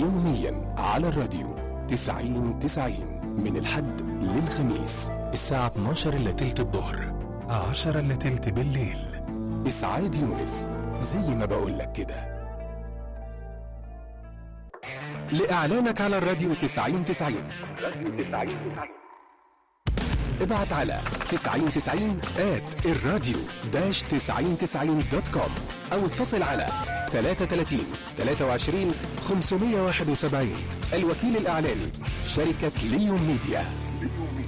يوميا على الراديو 90 90 من الحد للخميس الساعة 12 إلا تلت الظهر 10 إلا تلت بالليل إسعاد يونس زي ما بقولك كده لإعلانك على الراديو 90 90 ابعت على 9090 at الراديو داش 9090 دوت كوم أو اتصل على 33 23 571 الوكيل الإعلاني شركة ليون ميديا